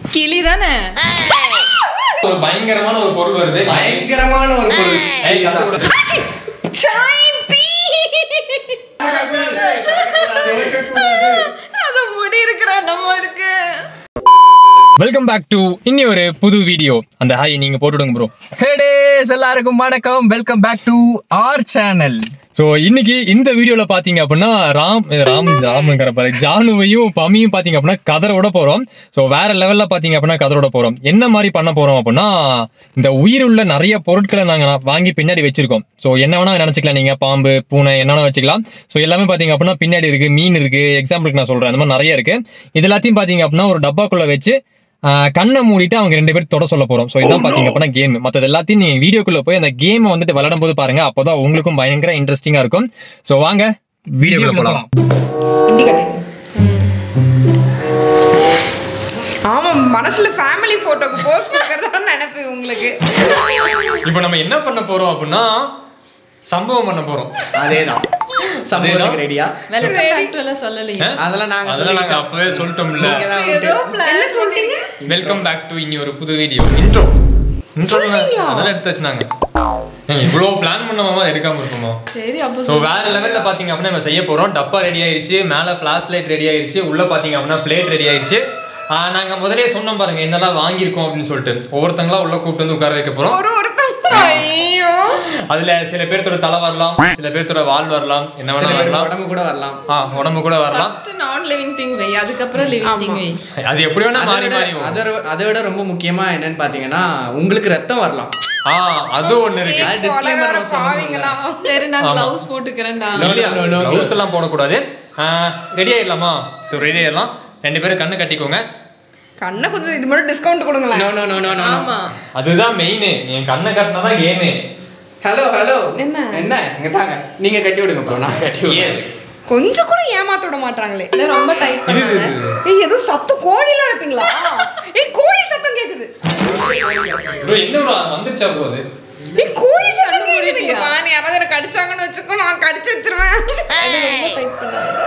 கிளி தானே ஒரு பயங்கரமான ஒரு பொருள் வருது பயங்கரமான ஒரு பொருள் ஏய், கதை கூட. அது முடி இருக்கிற நம்ம இருக்கு வெல்கம் பேக் டு இன்னி ஒரு புது வீடியோ அந்த ஹாய் நீங்க போட்டுடுங்க ப்ரோ ஹேடேஸ் எல்லாருக்கும் வணக்கம் welcome back to our channel so இன்னைக்கு இந்த வீடியோல பாத்தீங்க அப்படின்னா ராம் ராம் ராம்ங்கிற பாரு ஜானுவையும் பமியும் பாத்தீங்க அப்படின்னா கதற விட போறோம் ஸோ வேற லெவல்ல பாத்தீங்க அப்படின்னா கதற விட போறோம் என்ன மாதிரி பண்ண போறோம் அப்படின்னா இந்த உயிருள்ள நிறைய பொருட்களை நாங்க வாங்கி பின்னாடி வச்சிருக்கோம் ஸோ என்ன வேணா நினைச்சுக்கலாம் நீங்க பாம்பு பூனை என்ன வேணா வச்சுக்கலாம் ஸோ எல்லாமே பாத்தீங்க அப்படின்னா பின்னாடி இருக்கு மீன் இருக்கு எக்ஸாம்பிளுக்கு நான் சொல்றேன் அந்த மாதிரி நிறைய இருக்கு இது எல்லாத்தையும் பாத்தீங்க அப்படின்னா ஒரு டப்பாக்குள்ள வச்சு ஆஹ் கண்ணை மூடிட்டு அவங்க ரெண்டு பேரும் தொட சொல்ல போறோம் ஸோ இதான் பாத்தீங்க அப்படின்னா கேம் மற்றது எல்லாத்தையும் நீங்க வீடியோக்குள்ள போய் அந்த கேமை வந்துட்டு விளையாடும் போது பாருங்க அப்போதான் உங்களுக்கும் பயங்கர இன்ட்ரெஸ்டிங்கா இருக்கும் ஸோ வாங்க வீடியோக்குள்ள போலாம் இப்படி கட்டிடுங்க. ஆமா மனசுல ஃபேமிலி போட்டோக்கு போஸ்ட் கொடுக்கறதா நினைப்பு உங்களுக்கு இப்போ நம்ம என்ன பண்ண போறோம் அப்படின்னா சம்பவம் பண்ண போறோம் அதேதான் சம்பவத்துக்கு ரெடியா வெல்கம் பேக் டு எல்லாம் சொல்லலையே அதெல்லாம் நாங்க அதெல்லாம் நாங்க அப்பவே சொல்லிட்டோம்ல நீங்க தான் ஏதோ விட்டு- plan என்ன சொல்றீங்க வெல்கம் பேக் டு இனி ஒரு புது வீடியோ இன்ட்ரோ இன்ட்ரோ அதெல்லாம் எடுத்து வச்சுனாங்க இவ்வளோ பிளான் பண்ணாம எடுக்காம இருக்குமா சரி அப்போ ஸோ வேற லெவல்ல பாத்தீங்க அப்படின்னா நம்ம செய்ய போறோம் டப்பா ரெடி ஆயிருச்சு மேல ஃபிளாஷ் லைட் ரெடி ஆயிருச்சு உள்ள பாத்தீங்க அப்படின்னா பிளேட் ரெடி ஆயிருச்சு ஆஹ் நாங்க முதல்லயே சொன்னோம் பாருங்க என்னெல்லாம் வாங்கியிருக்கோம் அப்படின்னு சொல்லிட்டு ஒவ்வொருத்தங்களா உள்ள கூப்பிட்டு வந்து உட்கார வைக்க போறோம் ஒரு ஒருத்தன் ஐயோ அதுல சில பேர்த்தோட தலை வரலாம் சில பேர்த்தோட வால் வரலாம் என்ன சில வேணா பேருக்கு வரலாம் உடம்பு கூட வரலாம் ஆ உடம்பு கூட வரலாம் ஃபர்ஸ்ட் நான் லிவிங் திங் வை அதுக்கப்புறம் லிவிங் திங் வை அது எப்படி வேணா அதை மாறி விட மாறி வரும். அதை விட- அதை விட ரொம்ப முக்கியமா என்னன்னு பாத்தீங்கன்னா உங்களுக்கு ரத்தம் வரலாம் ஆ அது ஒண்ணு இருக்கு அது disclaimer கொலகார நம்ம சொல்லணும். பாவிங்களா சரி நான் ஆமா. கிளவுஸ் போட்டுக்கிறேன்டா No, no, no, no, gloves எல்லாம் போடக்கூடாது ரெடி ஆயிடலாமா ஸோ ரெடி ஆயிடலாம் ரெண்டு பேரும் கண்ணு கட்டிக்கோங்க கண்ணை கொஞ்சம் இது மட்டும் டிஸ்கவுண்ட் கொடுங்களேன் no no no no no ஆமா அதுதான் மெயின் என் கண்ணை கட்டினா தான் கேமே ஹலோ ஹலோ என்ன? என்ன இங்க தாங்க நீங்க கட்டி விடுங்க ப்ரோ நான் கட்டி விடுறேன் எஸ் கொஞ்சம் கூட ஏமாத்த விட மாட்டாங்களே இல்ல ரொம்ப டைட் பண்ணாத ஏய் ஏதோ சத்தம் கோழில வைப்பீங்களா ஏய் கோழி சத்தம் கேக்குது ப்ரோ என்ன ப்ரோ வந்துருச்சா போகுது ஏய் கோழி சத்தம் கண்ணு கேக்குது மூடிட்டியா? பான் யாராவது எனக்கு கடிச்சாங்கன்னு வச்சுக்கோ நான் கடிச்சு வச்சிருவேன் ரொம்ப டைட் பண்ணாத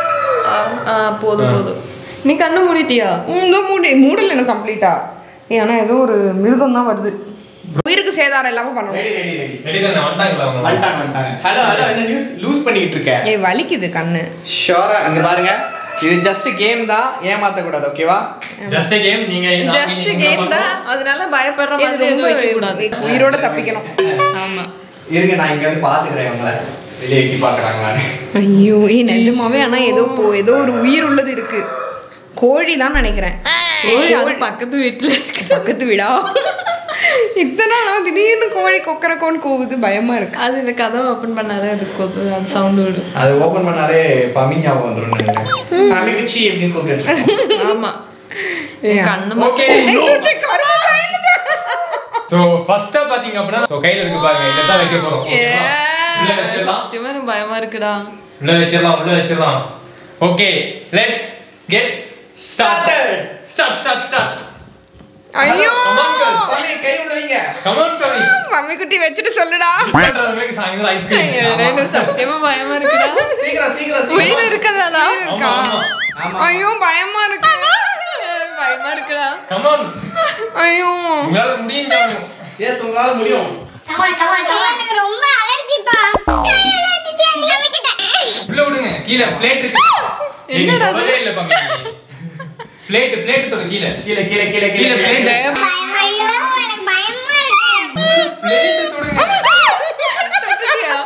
ஆ போதும் போதும் நீ கண்ணு மூடிட்டியா இந்த மூடி மூடல எனக்கு கம்ப்ளீட்டா ஏன்னா ஏதோ ஒரு மிருகம் தான் வருது உயிருக்கு சேதாரம் இல்லாம பண்ணணும் ரெடி ரெடி ரெடி ரெடி தானே வந்துட்டாங்களா அவங்க வந்துட்டாங்க வந்துட்டாங்க ஹலோ ஹலோ என்ன நியூஸ் லூஸ் பண்ணிட்டு இருக்க ஏய் வலிக்குது கண்ணு ஷோரா இங்க பாருங்க இது ஜஸ்ட் கேம் தான் ஏமாத்த கூடாது ஓகேவா ஜஸ்ட் கேம் நீங்க ஜஸ்ட் கேம் தான் அதனால பயப்படுற இது மாதிரி எதுவும் வைக்க ரொம்ப கூடாது உயிரோட தப்பிக்கணும் ஆமா இருங்க நான் இங்க வந்து பாத்துக்கிறேன் உங்களை வெளியே எட்டி பாக்குறாங்களான்னு ஐயோ ஏய் நிஜமாவே ஆனா ஏதோ போ ஏதோ ஒரு உயிர் உள்ளது இருக்கு கோழி தான் நினைக்கிறேன் ஏய், கோழி அது கோழி- பக்கத்து வீட்டுல இருக்கு பக்கத்து வீடா இத்தனை நாள் திடீர்னு கோழி கொக்கரக்கோன்னு கோவுது பயமா இருக்கு அது இந்த கதவை ஓபன் பண்ணாலே அது கொ- அது சவுண்ட் விடும் அது ஓபன் பண்ணாலே பமி ஞாபகம் வந்துரும் நினைக்கிறேன் பமி குச்சி எப்படி கூப்பிட்டு ஆமா கண்ணு ஓகே ஏய், சுச்சி, கருவா பயந்துட்டேன். ஸோ ஃபர்ஸ்டா பாத்தீங்க அப்படின்னா ஸோ கையில இருக்கு பாருங்க இதை தான் வைக்க போறோம் ஓகேவா? உள்ள வச்சிடலாம் சத்தியமா எனக்கு பயமா இருக்குடா உள்ள வச்சிடலாம் உள்ள வச்சிடலாம் okay let's get started start start start ஐயோ பமி கை உள்ள வைங்க கம் ஆன் கவி மம்மி குட்டி வச்சுட்டு சொல்லுடா பண்றவங்களுக்கு சாயந்தரம் ஐஸ்கிரீம் எனக்கு சத்தியமா பயமா இருக்குடா சீக்கிரம் சீக்கிரம் உயிர் சீக்கிரம் இருக்கதாடா உயிர் இருக்கா ஆமா ஆமா ஐயோ பயமா இருக்கு பயமா இருக்குடா கம் ஆன் ஐயோ உங்களால முடியும் ஜானு எஸ் உங்களால முடியும் எனக்கு ரொம்ப அலர்ஜிப்பா கையில விட்டுட்டு அங்க விட்டுட்டேன் உள்ள விடுங்க கீழ பிளேட் இருக்கு என்னடா அது? என்னடா இல்ல பம்மி பிளேட் பிளேட் தொட கீழ கீழே கீழே கீழே கீழ கீழே பிளேட் ஐயோ எனக்கு பயமா இருக்கு பிளேட் தொடுங்க தொட்டுட்டியா?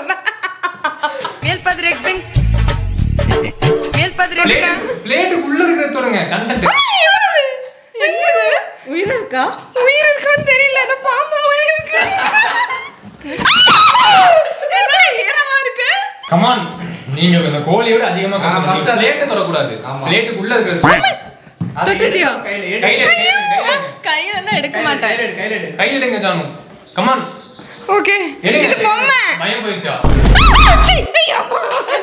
மேல் பதிரி எக்ஸிங் மேல் பதிரி பிளேட் பிளேட் உள்ள இருக்கிறத தொடுங்க கண்டென்ட் என்னது? உயிர் இருக்கா உயிர் இருக்கான்னு தெரியல ஏதோ பாம்பு மாதிரி இருக்கு என்னடா ஈரமா இருக்கு கம் ஆன் நீங்க இந்த கோழியோட அதிகமா ஆ, first அது- பிளேட் தொடக்கூடாது ஆமா. பிளேட்டுக்கு உள்ள இருக்கிறது அதை தொட்டுட்டியா? எடுத்து கையில எடு. கையில எடுங்க, கையில எடுங்க. கையில எல்லாம் எடுக்க கையில எடு, மாட்டேன் கையில எடு, கையில எடு. கையில எடுங்க ஜானு கமான் ஓகே எடுங்க இது பொம்மை பயம் போயிடுச்சா சீ, ஐயா, அம்மா.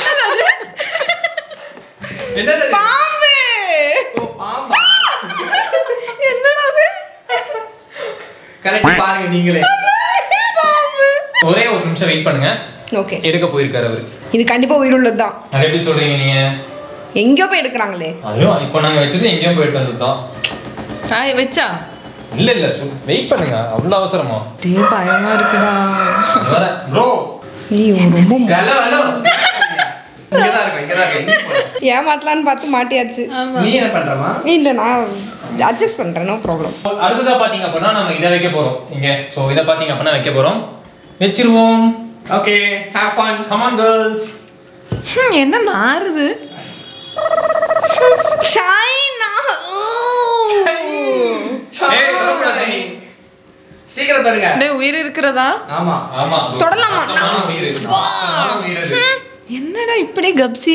என்னது அது? பாம்பு ஓ, பாம்பா? என்னடா அது கலட்டி பாருங்க நீங்களே ஒரே ஒரு நிமிஷம் வெயிட் பண்ணுங்க ஓகே எடுக்க போயிருக்காரு அவரு இது கண்டிப்பா உயிர் உள்ளதுதான் அது எப்படி சொல்றீங்க நீங்க எங்கேயோ போய் எடுக்கிறாங்களே அதுவும் இப்போ நாங்க வச்சது எங்கேயோ போயிட்டு வந்ததுதான் ஆய் வச்சா இல்ல இல்ல வெயிட் பண்ணுங்க அவ்வளவு அவசரமா டே பயமா இருக்குடா ப்ரோ ஐயோ ரொம்ப ஹலோ ஹலோ இங்கதான் இருக்கோம் இங்கதான் இருக்கோம் எங்கேயும் போகல. ஏமாத்தலான்னு பார்த்து மாட்டியாச்சு நீ என்ன பண்றமா இல்லை நான் அட்ஜஸ்ட் பண்ணுறேன் நோ ப்ராப்ளம் அடுத்ததா பாத்தீங்க அப்படின்னா நம்ம இதை வைக்க போறோம் இங்க சோ இதை பாத்தீங்க அப்படின்னா வைக்க போறோம் வச்சிருவோம் okay have fun come on girls ஹம், என்ன நாறுது ஷைனா ஏய் தொடக்கூடாது நீ. சீக்கிரம் தொடுங்க டே உயிர் இருக்கிறதா ஆமா ஆமா தொடலாமா? சத்தமான உயிர் சத்தமான உயிர் அது. என்னடா இப்படி கப்சி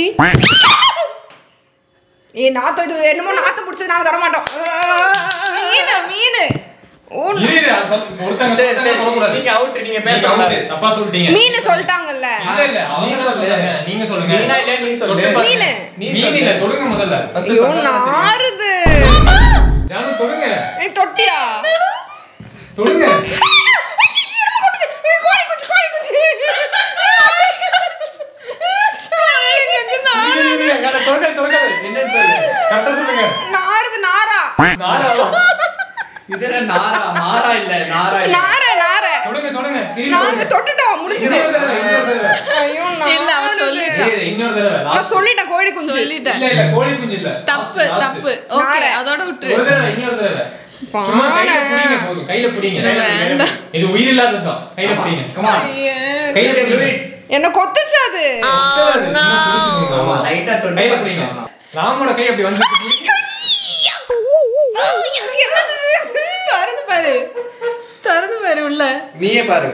ஏ நாத்தம் இது என்னமோ நாத்தம் பிடிச்சது நாங்கள் தர மாட்டோம் மீனு மீனு ஓ இரு, இரு, அது சொல்~ ஒருத்தங்க சரி, ஒருத்தங்க சரி. தொடக்கூடாது. நீங்க out, நீங்க பேச நீங்க out. கூடாது. தப்பா சொல்லிட்டீங்க மீன் சொல்லிட்டாங்கல்ல இல்ல இல்ல அவங்க நீங்க தான் சொல்லு. சொல்லுங்க நீங்க சொல்லுங்க மீனா இல்ல, நீ சொல்லு. தொட்டு பாருங்க. மீனு. நீ மீன் சொல்லு. இல்ல தொடுங்க முதல்ல First ஐயோ தொட்டா தான் தெரியும். நாறுது ஜானு தொடுங்க நீ தொட்டியா தொடுங்க கோழி குஞ்சு கோழி குஞ்சு இரு, இரு, இரு, அங்க தொடுங்க, தொடுங்க. என்னன்னு சொல்லு. கரெக்டா சொல்லுங்க நாறுது நாரா நாரா. இது என்ன நாரா மாறா இல்ல நாரா இல்ல நார நார தொடுங்க தொடுங்க திரும்பி நாங்க தொடுங்க. தொட்டுட்டோம் முடிஞ்சது இன்னொரு தடவை, இன்னொரு தடவை. ஐயோ இல்ல, அவன் நாறுது. சொல்லிட்டான். இரு, இன்னொரு தடவை நான் last. சொல்லிட்டேன் கோழி குஞ்சு சொல்லிட்டேன் இல்ல இல்ல கோழி குஞ்சு இல்ல தப்பு Last, last. தப்பு ஓகே நாரை. அதோட விட்டுரு ஒரு தடவை இன்னொரு தடவை சும்மா கையில புடிங்க போதும் கையில புடிங்க வேண்டாம். இது உயிர் இல்லாததுதான் கையில புடிங்க கமான் கையில புடிங்க என்ன கொத்துச்சு அது ஆமா லைட்டா தொட்டு கையில புடிங்க ராமோட கை அப்படி வந்து என்னது இது? திறந்து பாரு திறந்து பாரு உள்ள நீயே பாரு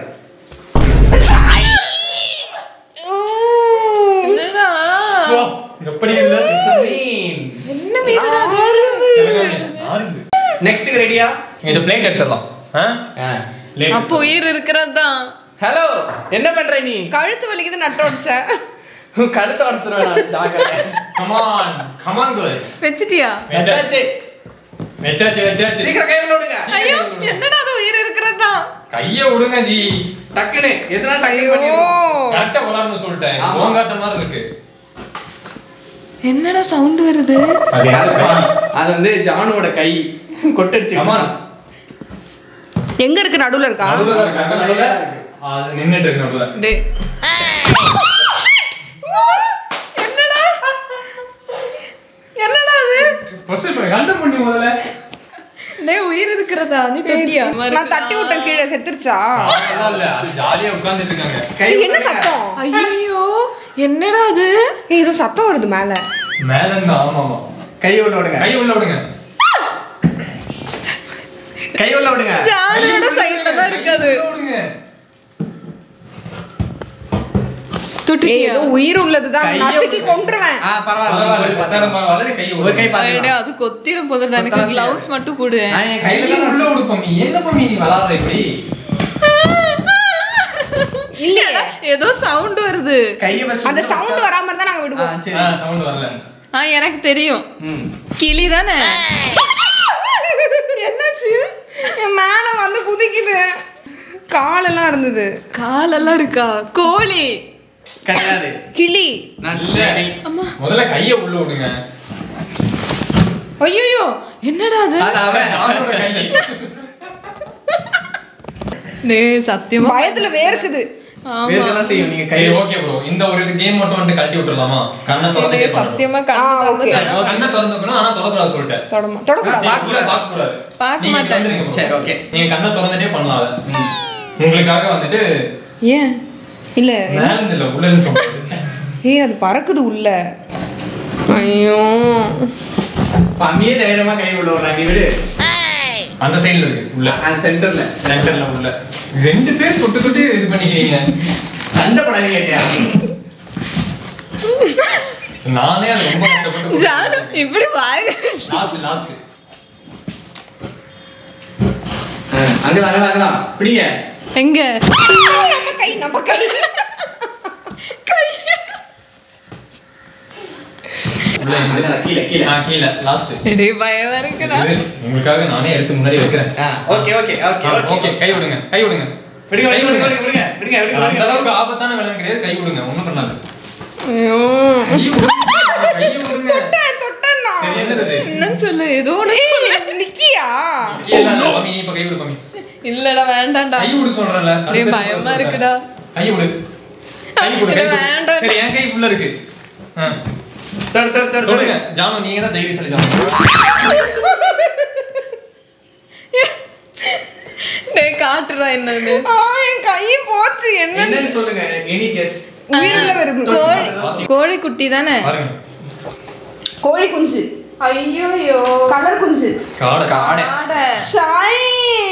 என்னடா எப்படி இல்ல மீன் என்ன மீன் ஆறுது நெக்ஸ்ட் ரெடியா இந்த பிளேட் எடுத்துடலாம் ஆ? Plate. அப்போ உயிர் இருக்கிறது தான் ஹலோ என்ன பண்ற நீ கழுத்து வலிக்குது நட்டு உடச்சேன் கழுத்தை உடச்சிருவேன் ஜாக்கிரதை Come on, come on girls. வச்சிட்டியா வச்சாச்சு வச்சாச்சு வச்சாச்சு சீக்கிரம் கை உள்ள விடுங்க ஐயோ என்னடா அது உயிர் இருக்கிறது தான் கைய விடுங்க ஜி டக்குனு எதனா ஐயோ ஐயோ கரெக்டா விளாடணும்னு சொல்லிட்டேன் ஆமா. போங்காட்ட மாதிரி இருக்கு என்னடா சவுண்ட் வருது அது அது வந்து ஜானுவோட கை கொட்டடிச்சு Come on. எங்க இருக்கு நடுவுல இருக்கா நடுவுல தான் இருக்கு, அங்க நடுவுல. அது நின்னுட்டு இருக்கு நடுவுல. டே என்னடா என்னடா அது First இப்ப கண்டம் பண்ணி முதல்ல. டேய் உயிர் இருக்கிறதா நீ தொட்டியா நான் தட்டி விட்டேன் கீழே செத்துருச்சா அதெல்லாம் இல்ல, அது ஜாலியா உட்கார்ந்துட்டு இருக்காங்க. கை இது என்ன விடுங்க. சத்தம் ஐயோ என்னடா அது ஏய், ஏதோ சத்தம் வருது மேல மேல இருந்து ஆமா ஆமா. கை உள்ள விடுங்க கை உள்ள விடுங்க கை உள்ள விடுங்க ஜானோட சைடுல தான் இருக்காது உள்ள விடுங்க. ஏய், தொட்டியா ஏதோ உயிர் உள்ளதுதான் கையை நசுக்கி விடுங்க. கொன்றுவேன் ஆ பரவாயில்ல, பரவாயில்ல பத்தாயிரம் பரவாயில்ல, கை ஒரு கை விடுங்க. பாத்துக்கலாம். டேய், அது கொத்திரும் போது எனக்கு கொத்தாசி. கிளவுஸ் மட்டும் கொடு ஆ, என் கையில கையில தான் உள்ள விடு பம்மி. என்ன பம்மி நீ விளாடுற இப்படி? இல்லையே ஏதோ சவுண்ட் வருது கையை first அந்த உள்ள சவுண்ட் வச்சா- வராம இருந்தா நாங்க ஆ, விடுவோம் சரி ஆ, sound வரல. ஆ எனக்கு தெரியும் ம் கிளி தானே என்னாச்சு என் மேல வந்து குதிக்குது காலெல்லாம் இருந்தது காலெல்லாம் இருக்கா கோழி கிடையாது கிளி நல்ல கை. முதல்ல கைய உள்ள விடுங்க ஐயோ என்னடா அது அது அவன் அவனோட கை. டேய் சத்தியமா பயத்துல வேர்க்குது ஆமா வேதெல்லாம் செய்யும் நீங்க கை சரி, okay bro. இந்த ஒரு கேம் மட்டும் வந்து கழட்டி விட்டுறலாமா கண்ணை திறந்துட்டே டேய், பண்ணணும். சத்தியமா ஆ, okay. கண்ணு கண்ணை திறந்துக்கணும் ஆனா தொடக்கூடாது சொல்லிட்டேன் தொடமா தொடக்கூடாது பார்க்க கூடாது. பார்க்க கூடாது பார்க்க நீங்க மாட்டேன். திறந்துருங்க bro. சரி, okay. நீங்க கண்ணை திறந்துட்டே பண்ணலாம் அதை. உங்களுக்காக வந்துட்டு ஏன் இல்ல மேல இருந்து இல்ல உள்ள இருந்து சொல்றது ஏய் அது பறக்குது உள்ள ஐயோ பம்மியே தைரியமா கை உள்ள விடுறாங்க நீ விடு அந்த சைடுல இருக்கு உள்ள அந்த சென்டர்ல சென்டர்ல உள்ள ரெண்டு பேர் தொட்டு தொட்டு இது பண்ணிக்கிறீங்க சண்டை படாதீங்க கேட்டியா நானே அது ரொம்ப கஷ்டப்பட்டு ஜானு இப்படி வாய் லாஸ்ட் லாஸ்ட் அங்கதான் அங்கதான் அங்கதான் பிடிங்க எங்க நம்ம கை நம்ம கை உள்ள இருந்து. அங்கதான், கீழே கீழே ஆ, கீழே லாஸ்ட் டேய் பயமா இருக்குடா உங்களுக்காக நானே எடுத்து முன்னாடி வைக்கிறேன் ஓகே ஓகே ஓகே ஓகே கை விடுங்க கை விடுங்க விடுங்க கை விடுங்க விடுங்க விடுங்க விடுங்க விடுங்க விடுங்க அந்த விடுங்க அளவுக்கு ஆபத்தான விலங்கு கிடையாது கை விடுங்க ஒண்ணும் பண்ணாது ஐயோ கை விடுங்க கை விடுங்க தொட்டேன் தொட்டேன் நான் சரி, என்னது இது? என்னன்னு சொல்லு ஏதோ ஒண்ணு ஏய், நிக்கியா இல்ல, இல்ல, பம்மி, நீ இப்ப கை விடு, பம்மி. இல்லடா வேண்டாம்டா கை விடு சொல்றேன்ல, டேய், கழுத்தை பயமா சொல்றேன். இருக்குடா. கை விடு. கை விடு, கை இல்ல, விடு. வேண்டாம். சரி, என் கை உள்ள இருக்கு. ஆ, தடு தடு தடு தொடுங்க. தடு ஜானு, நீங்க தான் தைரியசாலி ஜானு. டேய் காட்டுறா என்னன்னு ஆ, என் கை போச்சு என்ன என்னன்னு சொல்லுங்க எனி கெஸ் உயிருள்ள விரும்பு கோழி கோழி குட்டி தானே பாருங்க. கோழி குஞ்சு ஐயோயோ கலர் குஞ்சு காடை. காடை ஷாய்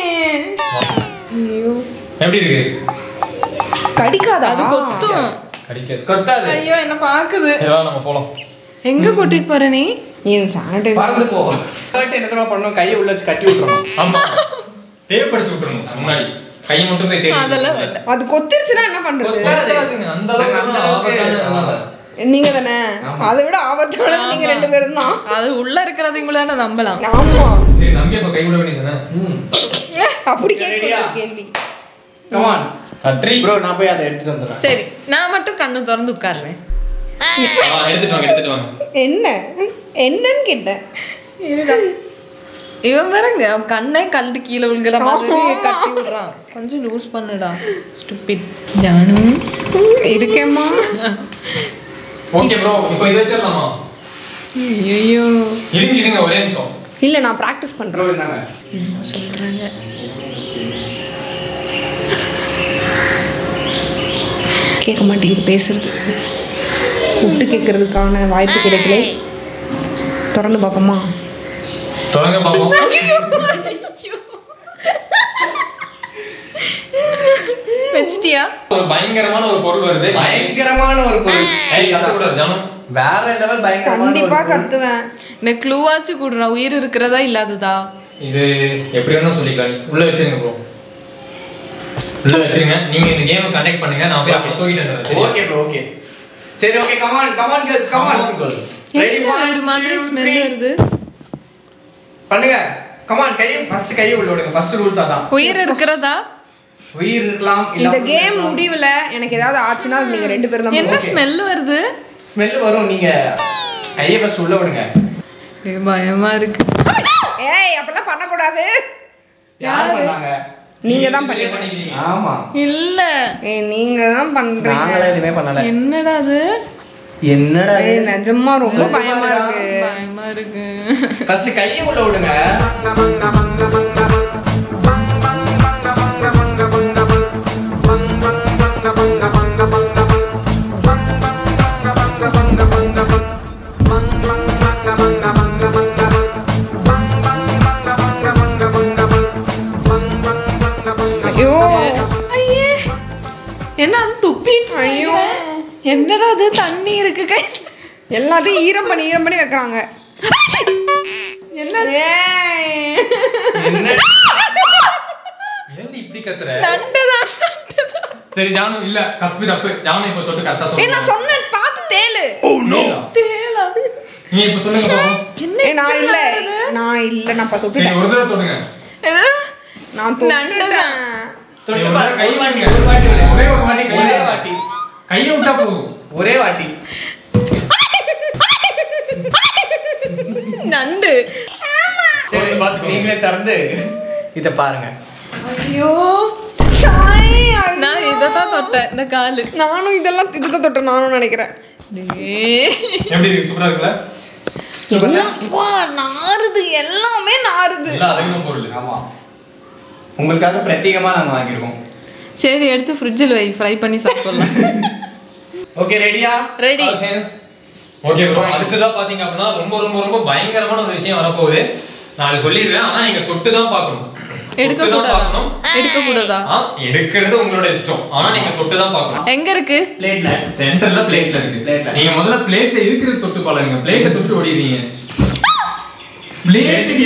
ஐயோ எப்படி இருக்கு கடிக்காதா அது கொத்தும் கடிக்காது. கொத்தாது ஐயோ என்ன பாக்குது சரி, வா, நம்ம போலாம். எங்க கூட்டிட்டு போற நீ நீ சானிடைசர் பறந்து போ First என்ன தெரியுமா பண்ணணும் கையை உள்ள வச்சு கட்டி விட்டுறணும் ஆமா. டேப் அடிச்சு விட்டுறணும் முன்னாடி. கையை மட்டும் போய் தேடி அதெல்லாம் விட்டுறணும். வேண்டாம் அது கொத்திருச்சுன்னா என்ன பண்றது கொத்தாது. கொத்தாதுங்க, அந்த அளவுக்கு அந்த அளவுக்கு ஆபத்தான- நீங்க தானே ஆமா. அதை விட ஆபத்தானது நீங்க ஆமா. ரெண்டு பேரும் தான் அது உள்ள இருக்கிறதைங்கள நம்பலாம் ஆமா சரி, நம்பி அப்ப கை விட வேண்டியதுதானே? ம் அப்படி ரெடியா? கேட்க கேள்வி கம் ஆன் கட்ரி. ப்ரோ நான் போய் அதை எடுத்துட்டு வந்துடுறேன் சரி நான் மட்டும் கண்ணு திறந்து உட்காருவேன் ஆ, எடுத்துட்டு வாங்க எடுத்துட்டு வாங்க என்ன என்னன்னு கேட்டேன் இருடா இவன் பாருங்க அவன் கண்ணே கழுட்டு கீழே விழுகிற மாதிரி கட்டி விடுறான் கொஞ்சம் லூஸ் பண்ணுடா ஸ்டூபிட் ஜானு ம், இருக்கேம்மா ஓகே ப்ரோ இப்போ இது வச்சிடலாமா ஐயோ இருங்க இருங்க ஒரே நிமிஷம் இல்ல நான் பிராக்டிஸ் பண்றேன் ப்ரோ என்னங்க என்ன சொல்றாங்க கேட்க மாட்டேங்குது பேசுறது விட்டு கேட்கறதுக்கான வாய்ப்பு கிடைக்கல திறந்து பார்ப்போமா தொடங்க பாப்போம் வச்சிட்டியா ஒரு பயங்கரமான ஒரு பொருள் வருது பயங்கரமான ஒரு பொருள் ஏய், கத்தக்கூடாது, ஜானு. வேற லெவல் பயங்கரமான ஒரு கண்டிப்பா பொருள். கத்துவேன் இந்த க்ளூவாச்சு கூடுறா உயிர் இருக்கிறதா இல்லாததா இது எப்படி வேணா சொல்லிக்கலாம் நீ. உள்ள வச்சிருங்க ப்ரோ உள்ள வச்சிருங்க நீங்க இந்த கேமை கனெக்ட் பண்ணுங்க நான் போய் அப்ப தூக்கிட்டு வந்துடுறேன் சரியா? ஓகே ப்ரோ ஓகே சரி okay come on come on girls come Come on, on girls. Ready, என்ன one, ஒரு மாதிரி two, ஸ்மெல் three. வருது பண்ணுங்க கம் ஆன் கையை ஃபர்ஸ்ட் கையை உள்ள விடுங்க ஃபர்ஸ்ட் ரூல்ஸ் அதான் உயிர் இருக்கிறதா உயிர் இருக்கலாம் இந்த கேம் முடிவுல எனக்கு ஏதாவது ஆச்சுன்னா அது நீங்க ரெண்டு பேரும் தான் என்ன ஸ்மெல் வருது ஸ்மெல் வரும் நீங்க கையை ஃபர்ஸ்ட் உள்ள விடுங்க ஏய், பயமா இருக்கு ஏய் அப்பெல்லாம் பண்ணக்கூடாது யார் பண்ணாங்க நீங்க தான் இதுலயே பண்ணீங்க பண்ணிக்கிறீங்க. ஆமா இல்ல ஏய் நீங்க தான் பண்றீங்க நாங்களே எதுவுமே பண்ணல என்னடா அது என்னடா ஏய் நிஜமா ரொம்ப பயமா இருக்கு பயமா இருக்கு ஃபர்ஸ்ட் கையை உள்ள விடுங்க ஐயோ ஐயே என்ன அது துப்பிட்டு ஐயோ என்னடா அது தண்ணி இருக்கு கை எல்லாத்தையும் ஈரம் பண்ணி ஈரம் பண்ணி வைக்கிறாங்க என்ன ஏய். என்ன ஏன்டி இப்படி கத்துற நண்டுதான் நண்டுதான் சரி ஜானு இல்ல தப்பு தப்பு ஜானு இப்ப தொட்டு கரெக்டா ஏய் நான் சொல்லுங்க சொன்னேன் பார்த்து தேளு தேலா நீங்க இப்ப சொல்லுங்க பாப்போம் என்ன ஏய் நான் இல்ல வருது? நான் இல்ல நான் பார்த்து சரி தொட்டுட்டேன் ஒரு தடவை தொடுங்க இது? நான் நண்டுதான். தொட்டுட்டேன் தொட்டு நீ ஒரு பாரு, கை ஒரு வாட்டி, வாங்க. ஒரு வாட்டி விடு. ஒரே ஒரு வாட்டி கை ஒரே வாங்க. வாட்டி கையை விட்டா போதும் ஒரே வாட்டி நண்டு சரி நீங்களே திறந்து இத பாருங்க ஐயோ சாய், ஐயோ. நான் இதைத்தான் தொட்டேன் இந்த காலு நானும் இதெல்லாம் இதுதான் தொட்டேன் நானும் நினைக்கிறேன் டேய். எப்படி இருக்கு சூப்பரா இருக்குல்ல எல்லாம் அப்பா, நாறுது எல்லாமே நாறுது எல்லாம் அழகான பொருள் ஆமா உங்களுக்காக பிரத்யேகமா நாங்க வாங்கியிருக்கோம் சரி எடுத்து ஃப்ரிட்ஜில் வை ஃப்ரை பண்ணி சாப்பிடலாம் ஓகே ரெடியா ரெடி ஓகே ப்ரோ அடுத்ததா பாத்தீங்க அப்படின்னா ரொம்ப ரொம்ப ரொம்ப பயங்கரமான ஒரு விஷயம் வரப்போகுது நான் அதை சொல்லிடுறேன் ஆனா நீங்க தொட்டு தான் பார்க்கணும் எடுக்க தொட்டு தான் கூடாதா பார்க்கணும். எடுக்க கூடாதா ஆ, எடுக்கிறது உங்களோட இஷ்டம் ஆனா நீங்க தொட்டு தான் பார்க்கணும் எங்க இருக்கு பிளேட்ல சென்டர்ல பிளேட்ல இருக்கு Plate ல. நீங்க முதல்ல பிளேட்ல இருக்கிறது தொட்டு பழகுங்க பிளேட்டை தொட்டு ஓடிடுறீங்க பிளேட்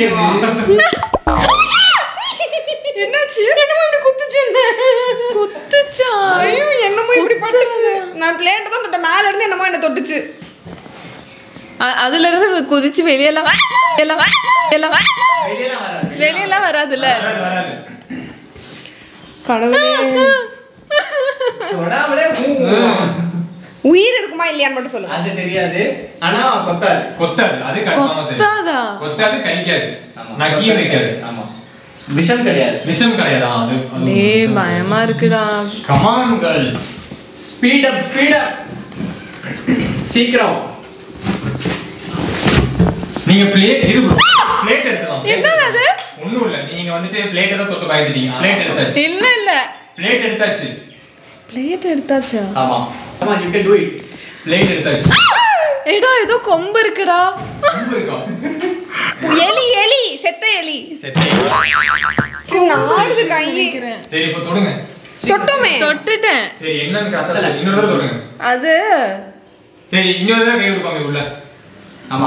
என்னாச்சு என்னமோ இப்படி குத்துச்சு என்ன குத்துச்சா ஐயோ என்னமோ இப்படி பட்டுச்சு நான் பிளேட்டை தான் தொட்டேன் மேல இருந்து என்னமோ என்ன தொட்டுச்சு அ- அதுல இருந்து குதிச்சு வெளியெல்லாம் வா- வெளியெல்லாம் வா- வெளியெல்லாம் வா- வெளியெல்லாம் வராது வெளியெல்லாம் வராதுல்ல வராது கடவுளே தொடாமலே ஊ, ஊ. உயிர் இருக்குமா இல்லையான்னு மட்டும் சொல்லுங்க அது தெரியாது ஆனா கொத்தாது கொத்தாது அது கன்ஃபார்மா தெரியும் கொத்தாதா கொத்தாது கடிக்காது ஆமா. நக்கியும் வைக்காது ஆமா விஷம் கிடையாது விஷம் கிடையாதா அது டேய் பயமா இருக்குடா come on girls speed up speed up சீக்கிரம் நீங்க பிளேட் இது பிளேட் எடுத்துலாம் என்னது அது? ஒண்ணும் இல்ல நீங்க வந்துட்டு பிளேட் தான் தொட்டு பயந்துட்டீங்க பிளேட் எடுத்தாச்சு இல்ல இல்ல பிளேட் எடுத்தாச்சு பிளேட் எடுத்தாச்சா ஆமா ஆமா you can do it plate எடுத்தாச்சு ஏடா ஏதோ கொம்பு இருக்குடா ரொம்ப இருக்கா எலி எலி செத்த எலி சரி சரி, நாறுது கையே நினைக்கிறேன். சரி இப்போ தொடுங்க தொட்டோமே தொட்டுட்டேன் சரி என்னன்னு கரெக்டா சொல்லு. இன்னொரு தடவை தொடுங்க அது சரி இன்னொரு தடவை கை கொடுப்பாங்க உள்ள ஆமா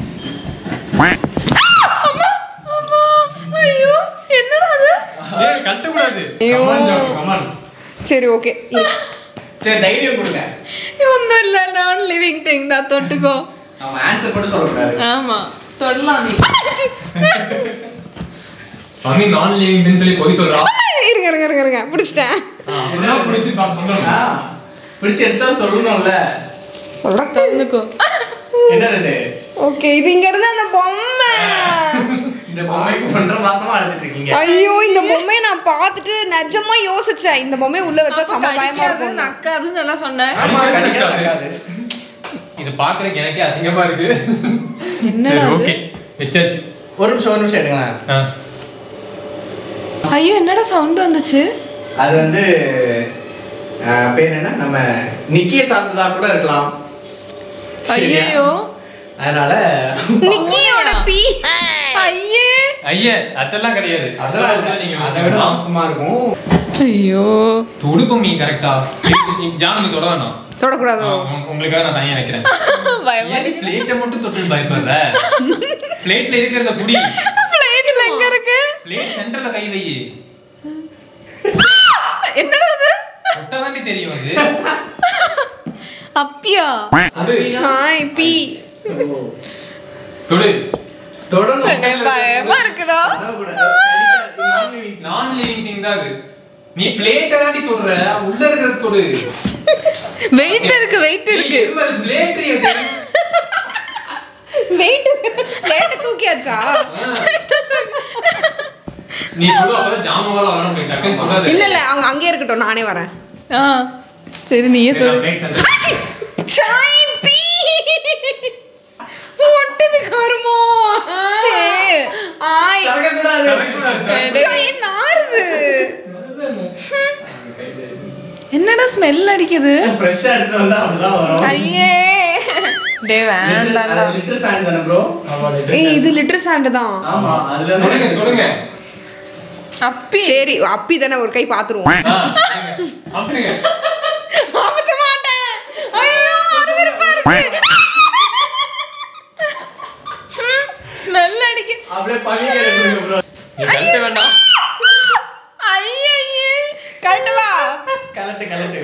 அம்மா ஐயோ என்னடா அது ஏய் கட்ட கூடாது ஐயோ. கமான் ஜானு கமான் சரி ஓகே சரி தைரியம் கொடுங்க ஒன்றும் இல்லை நான் லிவிங் திங் தான் தொட்டுக்கோ ஆமா ஆன்சர் மட்டும் சொல்லக்கூடாது ஆமா தொடலாம் நீ மம்மி நான் லிவிங்னு சொல்லி போய் சொல்றா இருங்க இருங்க இருங்க இருங்க பிடிச்சிட்டேன் அப்படின்னா பிடிச்சி பா சொல்றேன் ஆ, பிடிச்சு எடுத்தா சொல்லணும்ல சொல்றேன் திறந்துக்கோ என்னது இது ஓகே இது இங்க இருந்து அந்த பொம்மை இந்த பொம்மைக்கு ஒன்றரை மாசமா அழுதுட்டு இருக்கீங்க ஐயோ இந்த பொம்மையை நான் பார்த்துட்டு நிஜமா யோசிச்சேன் இந்த பொம்மையை உள்ள வச்சா அப்ப செம பயமா கடிக்காது, இருக்கும் நக்காதுன்னு எல்லாம் சொன்னேன் ஆமா கடிக்காது. கடிக்காது இது பாக்குறதுக்கு எனக்கே அசிங்கமா இருக்கு என்னடா அது? ஓகே வச்சாச்சு ஒரு நிமிஷம் ஒரு நிமிஷம் எடுங்களேன் ஆ. ஐயோ என்னடா சவுண்ட் வந்துச்சு அது வந்து அஹ், பேர் என்ன நம்ம நிக்கிய சார்ந்ததா கூட இருக்கலாம் சரியா? ஐயோ அதனால நிக்கியோட பீ ஐயே ஐயே அதெல்லாம் கிடையாது அதெல்லாம் இல்ல. நீங்க அதை விட வச்சுக்கலாம். மோசமா இருக்கும் ஐயோ துடுப்பம் நீ கரெக்டா ஜானமி தொட வேணாம் தொடக்கூடாதோ ஆ, உங்க- உங்களுக்காக நான் தனியா வைக்கிறேன் பயமா ஏன் பிளேட்டை மட்டும் தொட்டு பயப்படுற பிளேட்ல இருக்கிறத புடி பிளேட்ல எங்க இருக்கு பிளேட் சென்டர்ல கை வை என்னடா அது தொட்டாதான் நீ தெரியும் அது அப்பியா தொடு ஹாய் பீ தொடு தொடணும் பயமா இருக்குடா தொடக்கூடாது. கடிக்காது. non-living. நான் லிவிங் திங் தான் அது நீ பிளேட்டை தான் நீ தொடுற உள்ள இருக்கிறத தொடு வெயிட் இருக்கு வெயிட் இருக்கு பிளேட் அது வெயிட் பிளேட்டை தூக்கியாச்சா நீ தொடு அப்பதான் ஜாமாவால வர முடியும் டக்குன்னு தொடாது இல்ல இல்ல அவங்க அங்கேயே இருக்கட்டும் நானே வரேன் ஆ சரி நீயே தொடு பிளேட் சென்டர் சாய் பீ ஒட்டுது கருமோ சே. ஆய் திறக்கக்கூடாது. சாய் நாறுது என்னடா ஸ்மெல் அடிக்குது Fresh ஆ எடுத்துட்டு வந்தா அப்படிதான் வரும். ஐயே டே Litter- வேண்டாம்டா அது litter sand தானே bro? ஏய் இது லிட்டர் சாண்டு தான் ஆமா, அதுல தொடுங்க இருந்து- தொடுங்க அப்பி சரி அப்பி தானே ஒரு கை பாத்துருவோம் ஆ, அப்படிங்க அமுத்த மாட்டேன் ஐயோ அருவருப்பா இருக்கு ஸ்மெல் அடிக்கு அப்படியே பனியை எடுத்துருங்க bro. நீ கழட்ட வேண்டாம் ஐயே கரெக்ட் வா கலட்டு, கலட்டு.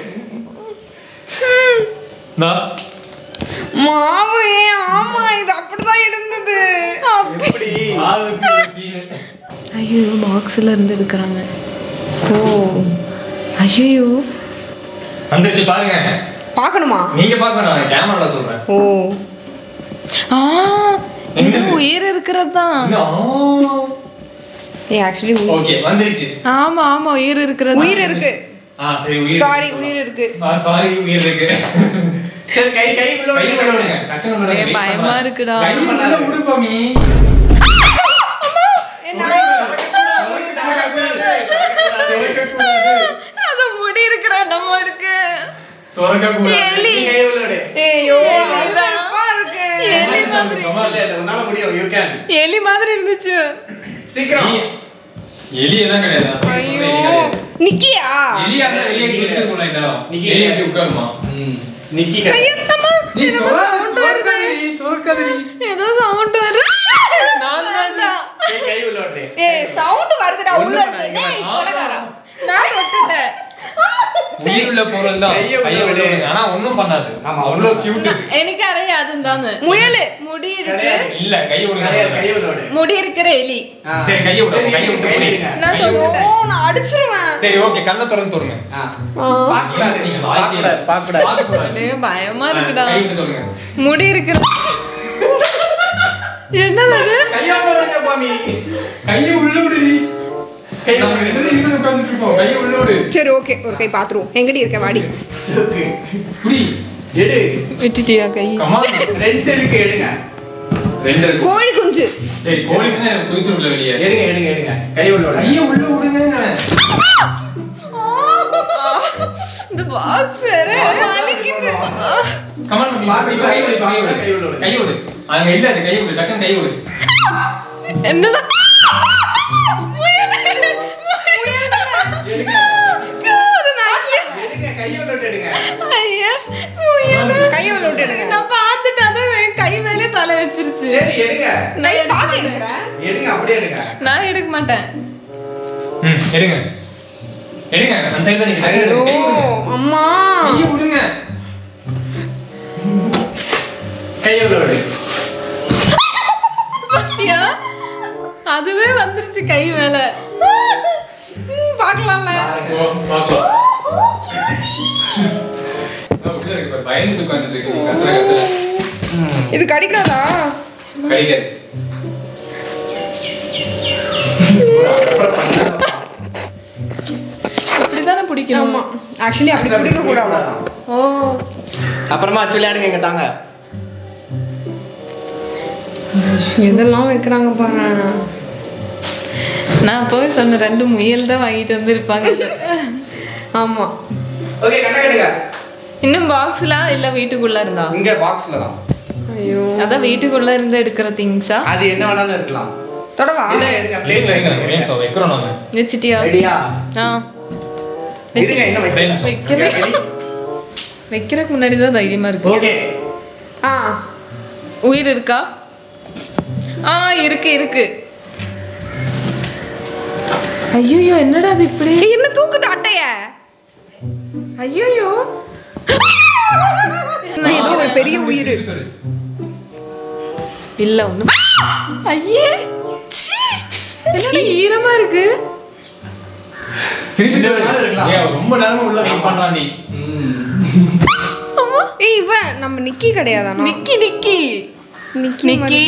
நான் மாவு ஏன் ஆமா இது அப்படிதான் இருந்தது எப்படி? ஆளுக்கு ஒரு scene. ஐயோ பாக்ஸ்ல இருந்து எடுக்கறாங்க ஓ ஐயோ வந்துருச்சு பாருங்க பார்க்கணுமா நீங்க பார்க்க நான் கேமரால சொல்றேன் ஓ ஆ இது என்னது? உயிர் இருக்கிறது தான் ஏ ஆக்சுவலி ஓகே வந்துருச்சு ஆமா ஆமா உயிர் இருக்கிறது உயிர் இருக்கு ஆ சரி உயிர் சாரி உயிர் இருக்கு ஆ சாரி உயிர் இருக்கு சரி, கை கை உள்ள கை விடுங்க. உள்ள விடுங்க. டக்குனு உள்ள ஏய், wait பயமா பண்ணாத. இருக்குடா. கை உள்ள விடு பாமி. ஏ, நான் அது முடி இருக்கிற நம்ம இருக்கு திறக்கக்கூடாது. எலி கை உள்ள விடு. ஏய்யோ எலிதான். அருவருப்பா இருக்கு எலி மாதிரி இல்ல, இல்ல, உன்னால முடியும். You can. எலி மாதிரி இருந்துச்சு சீக்கிரம். எலி எல்லாம் கிடையாது நான் சொல்றது ஐயோ எலி கிடையாது. நிக்கியா எலியா இருந்தா வெளியே குதிச்சிருக்கும்ல இந்நேரம். நிக்கி. எலி எப்படி உட்காருமா? ம். நிக்கி கை. ஐயோ, அம்மா, நீ என்னமோ திற- sound வருது திறக்காதடி, திறக்காதடி. ஏதோ சவுண்ட் வருது நான் தான். கை, கை உள்ள விடு. ஏ சவுண்ட் வருதுடா உள்ள ஒண்ணும் இருக்கு பண்ணாதீங்க. டேய் கொலகாரா நான் தொட்டுட்டேன் உயிர் உள்ள பொருள் தான் கையை உள்ள கையை உள்ள விடு. விடுங்க. ஆனா ஒண்ணும் பண்ணாது ஆமா, அவ்வளவு ஒண்ணும் cute. நான்- எனக்கு அறியாது தாங்க முயலு முடி இருக்கு கிடையாது. இல்ல கை விடுங்க கிடையாது, கை உள்ள விடு. முடி இருக்கிற எலி ஆ. சரி, கையை விடு, சரி, கையை விட்டு கை பிடி. விடுங்க. நான் கை தொட்டு- விட்டு. ஓ நான் அடிச்சிருவேன் சரி ஓகே கண்ணை திறந்து தொடுங்க ஆ. ஆ. பார்க்கக்கூடாது. நீங்க பார்க்கக்கூடாது, பார்க்கக்கூடாது. பார்க்கக்கூடாது. டேய், பயமா இருக்குடா கை விட்டு தொடுங்க முடி இருக்கிற என்னது அது கையை உள்ள விடுங்க, பாமி. கையை உள்ள விடுடி கை நாங்க ரெண்டு பேரும் இங்க உட்கார்ந்துட்டு இருக்கோம் கையை உள்ளோடு சரி ஓகே ஒரு கை பாத்துருவோம் எங்கடி இருக்க வாடி ஓகே புடி எடு விட்டுட்டியா கை கமான் ரெண்டு இருக்கு எடுங்க ரெண்டு இருக்கு கோழி குஞ்சு சரி கோழி தானே குதிச்சிருக்கல வெளியே எடுங்க எடுங்க எடுங்க கை உள்ள விடுங்க. கையை உள்ள விடுங்க இந்த பாக்ஸ் வேற கமான் மம்மி பாக்கு, இப்ப கை விடு இப்ப கை விடு கை விடு. கை விடு அங்க இல்ல அது கை விடு டக்குன்னு கை விடு என்னடா எடுங்க அது நக்கிடுச்சு. எடுங்க கை உள்ள விட்டு எடுங்க ஐயா, முயலு. கையை உள்ள விட்டு எடுங்க. நான் பார்த்துட்டு அதான் என் கை மேலே தலை வச்சிருச்சு சரி எடுங்க நான் கை எடுக்க பாத்து மாட்டேன். எடுக்கிறேன் எடுங்க அப்படியே எடுங்க நான் எடுக்க மாட்டேன் ம் எடுங்க எடுங்க அந்த சைடு தான் நீங்க ஐயோ கை விடுங்க அம்மா கையை விடுங்க கை உள்ள விடு பாத்தியா அதுவே வந்துருச்சு கை மேல ம், பார்க்கலாம்ல பாருங்க. ஓ பாக்கலாம் உள்ள இருக்கு பாரு, பயந்துட்டு உட்கார்ந்துட்டு இருக்கு நீ கத்துற கத்துற இது கடிக்காதா கடிக்காது அப்புறம் பண்ணலாம். இப்படிதானே பிடிக்கணும் ஆமா ஆக்சுவலி அப்படி பிடிக்க கூடாது ஓ அப்புறமா வச்சு விளையாடுங்க எங்க தாங்க எதெல்லாம் வைக்கிறாங்க பாரு நான் போய் சொன்ன ரெண்டு முயல் தான் வாங்கிட்டு வந்திருப்பாங்க ஆமா ஓகே கண்ணா எடுங்க இன்னும் பாக்ஸ்ல இல்ல வீட்டுக்குள்ள இருந்தா இங்க பாக்ஸ்ல தான் ஐயோ அதான் வீட்டுக்குள்ள இருந்து எடுக்கிற திங்ஸா அது என்ன வேணாலும் இருக்கலாம் தொடவா எடுங்க, எடுங்க பிளேட்ல பிளேட்ல வைக்கிறேன் வைங்க ஸோ வைக்கிறோம் நாம வச்சிட்டியா ரெடியா ஆ இருங்க இன்னும் வைக்கல வைக்கல வைக்கிறதுக்கு முன்னாடி தான் தைரியமா இருக்கு ஓகே ஆ உயிர் இருக்கா ஆ இருக்கு இருக்கு ஐயோ என்னடா அது இப்படி ஏய், என்ன தூக்குது அட்டைய ஐயோ ஏதோ ஒரு பெரிய உயிர் இல்ல ஒண்ணும் ஐயே சீ! என்னடா ஈரமா இருக்கு திருப்பி ரெண்டு வேணாலும் இருக்கலாம். ஏன் ரொம்ப நேரமா உள்ள வெயிட் பண்றான் நீ ஏய் இவன் நம்ம நிக்கி கிடையாதானா நிக்கி நிக்கி நிக்கி நிக்கி.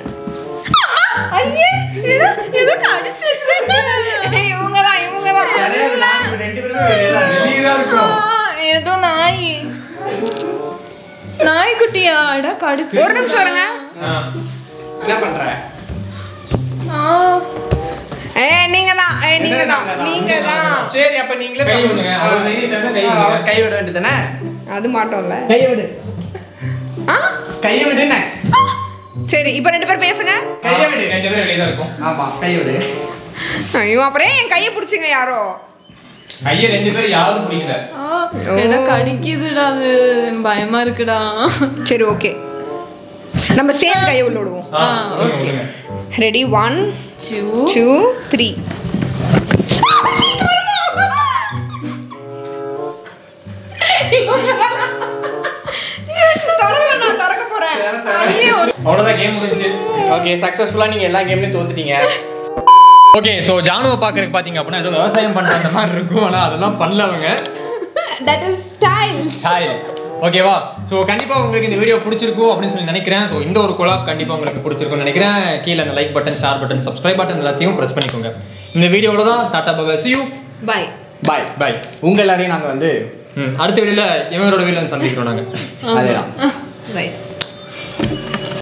ஐயே என்னடா ஏதோ கடிச்சிருச்சு இவங்க தான் இவங்க தான் கிடையாது, நாங்க ரெண்டு பேருமே வெளியே தான் இருக்கோம். வெளியே தான் இருக்கும் ஏதோ நாய் நாய்க்குட்டியா அடா கடிச்சு ஒரு நிமிஷம் இருங்க ஆ. என்ன பண்ற ஆ ஏ நீங்க தான் ஏ நீங்க தான் நீங்க தான் சரி அப்ப நீங்களே கை விடுங்க. அவர் கையை சேர்ந்தா கை விடுங்க. அவர் கை விட வேண்டியதானே அது மாட்டோம்ல கையை விடு ஆ கையை விடுனே சரி இப்போ ரெண்டு பேரும் பேசுங்க கையை விடு ரெண்டு பேரும் வெளியே தான் இருக்கும் ஆமா கை விடு ஐயோ அப்புறம் ஏன் என் கையை பிடிச்சிங்க யாரோ கையை ரெண்டு பேரும் யாரும் பிடிக்கல ஆ, ஏடா கடிக்குதுடா அது பயமா இருக்குடா சரி ஓகே நம்ம சேர்த்து கையை உள்ள விடுவோம் ஆ, ஆ, விடுங்க, okay. விடுங்க. ரெடி ஒன் சூ டூ த்ரீ திறக்க போறேன் அவ்வளவுதான் கேம் முடிஞ்சு ஓகே சக்சஸ்ஃபுல்லா நீங்க எல்லா கேம்லயும் தோத்துட்டீங்க ஓகே ஸோ ஜானுவை பார்க்கறதுக்கு பார்த்தீங்க அப்படின்னா ஏதோ விவசாயம் பண்ற அந்த மாதிரி இருக்கும் ஆனால் அதெல்லாம் பண்ணல அவங்க தட் இஸ் ஸ்டைல் ஹாய் ஓகேவா ஸோ கண்டிப்பாக உங்களுக்கு இந்த வீடியோ பிடிச்சிருக்கும் அப்படின்னு சொல்லி நினைக்கிறேன் ஸோ இந்த ஒரு கொலாப் கண்டிப்பாக உங்களுக்கு பிடிச்சிருக்கும்னு நினைக்கிறேன் கீழே அந்த like button share button subscribe button எல்லாத்தையும் ப்ரெஸ் பண்ணிக்கோங்க இந்த வீடியோவில் தான் டாட்டா பாபா யூ பை பாய் பை உங்க எல்லாரையும் நாங்க வந்து ம் அடுத்த வீடியோவில் இவங்களோட வீடியோவில் சந்திக்கிறோம் நாங்கள் அதேதான் பை